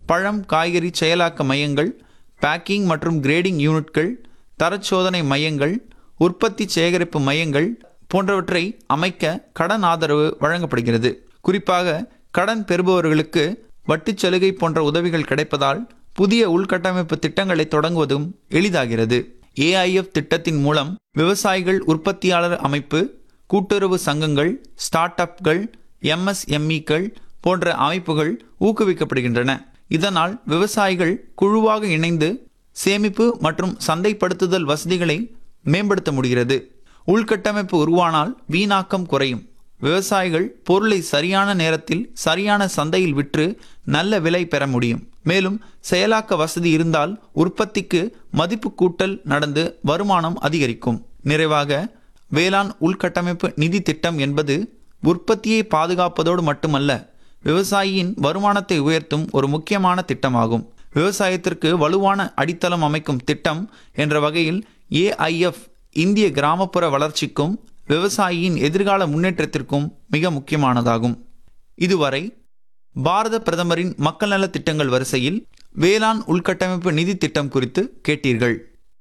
பழம் காய்கறி செயலாக்க மையங்கள் பேக்கிங் மற்றும் கிரேடிங் யூனிட்கள் தரச்சோதனை மையங்கள் உற்பத்தி சேகரிப்பு மையங்கள் போன்றவற்றை அமைக்க கடன் ஆதரவு வழங்கப்படுகிறது குறிப்பாக கடன் பெறுபவர்களுக்கு வட்டிச் சலுகை போன்ற உதவிகள் கிடைப்பதால் புதிய உள்கட்டமைப்பு திட்டங்களை தொடங்குவதும் எளிதாகிறது ஏஐஎஃப் திட்டத்தின் மூலம் விவசாயிகள் உற்பத்தியாளர் அமைப்பு கூட்டுறவு சங்கங்கள் ஸ்டார்ட் அப்கள் எம்எஸ்எம்இக்கள் போன்ற அமைப்புகள் ஊக்குவிக்கப்படுகின்றன இதனால் விவசாயிகள் குழுவாக இணைந்து சேமிப்பு மற்றும் சந்தைப்படுத்துதல் வசதிகளை மேம்படுத்த முடிகிறது உள்கட்டமைப்பு உருவானால் வீணாக்கம் குறையும் விவசாயிகள் பொருளை சரியான நேரத்தில் சரியான சந்தையில் விற்று நல்ல விலை பெற முடியும் மேலும் செயலாக்க வசதி இருந்தால் உற்பத்திக்கு மதிப்பு கூட்டல் நடந்து வருமானம் அதிகரிக்கும் நிறைவாக வேளாண் உள்கட்டமைப்பு நிதி திட்டம் என்பது உற்பத்தியை பாதுகாப்பதோடு மட்டுமல்ல விவசாயியின் வருமானத்தை உயர்த்தும் ஒரு முக்கியமான திட்டமாகும் விவசாயத்திற்கு வலுவான அடித்தளம் அமைக்கும் திட்டம் என்ற வகையில் ஏஐஎஃப் இந்திய கிராமப்புற வளர்ச்சிக்கும் விவசாயியின் எதிர்கால முன்னேற்றத்திற்கும் மிக முக்கியமானதாகும் இதுவரை பாரத பிரதமரின் மக்கள் நலத் திட்டங்கள் வரிசையில் வேளாண் உள்கட்டமைப்பு நிதி திட்டம் குறித்து கேட்டீர்கள்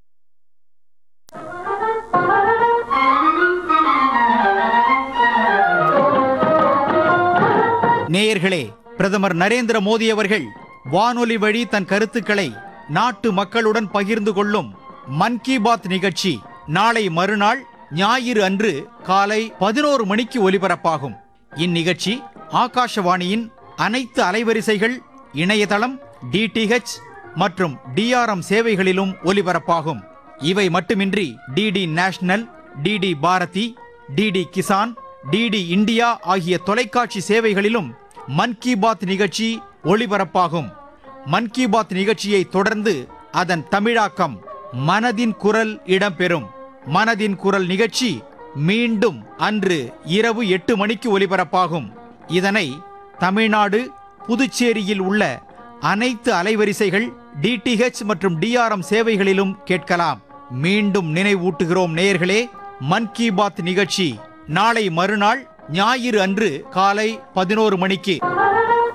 நேயர்களே பிரதமர் நரேந்திர மோடி அவர்கள் வானொலி வழி தன் கருத்துக்களை நாட்டு மக்களுடன் பகிர்ந்து கொள்ளும் மன் கி பாத் நிகழ்ச்சி நாளை மறுநாள் ஞாயிறு அன்று காலை பதினோரு மணிக்கு ஒலிபரப்பாகும் இந்நிகழ்ச்சி ஆகாஷவாணியின் அனைத்து அலைவரிசைகள் இணையதளம் டிடிஹெச் மற்றும் டிஆர்எம் சேவைகளிலும் ஒலிபரப்பாகும் இவை மட்டுமின்றி DD national DD Bharati DD Kisan DD India ஆகிய தொலைக்காட்சி சேவைகளிலும் மன் கி பாத் நிகழ்ச்சி ஒளிபரப்பாகும் மன் கி பாத் நிகழ்ச்சியை தொடர்ந்து அதன் தமிழாக்கம் மனதின் குரல் இடம்பெறும் மனதின் குரல் நிகழ்ச்சி மீண்டும் அன்று இரவு எட்டு மணிக்கு ஒலிபரப்பாகும் இதனை தமிழ்நாடு புதுச்சேரியில் உள்ள அனைத்து அலைவரிசைகள் டிடிஹெச் மற்றும் டிஆர்எம் சேவைகளிலும் கேட்கலாம் மீண்டும் நினைவூட்டுகிறோம் நேயர்களே மன் கி பாத் நிகழ்ச்சி நாளை மறுநாள் ஞாயிறு அன்று காலை பதினோரு மணிக்கு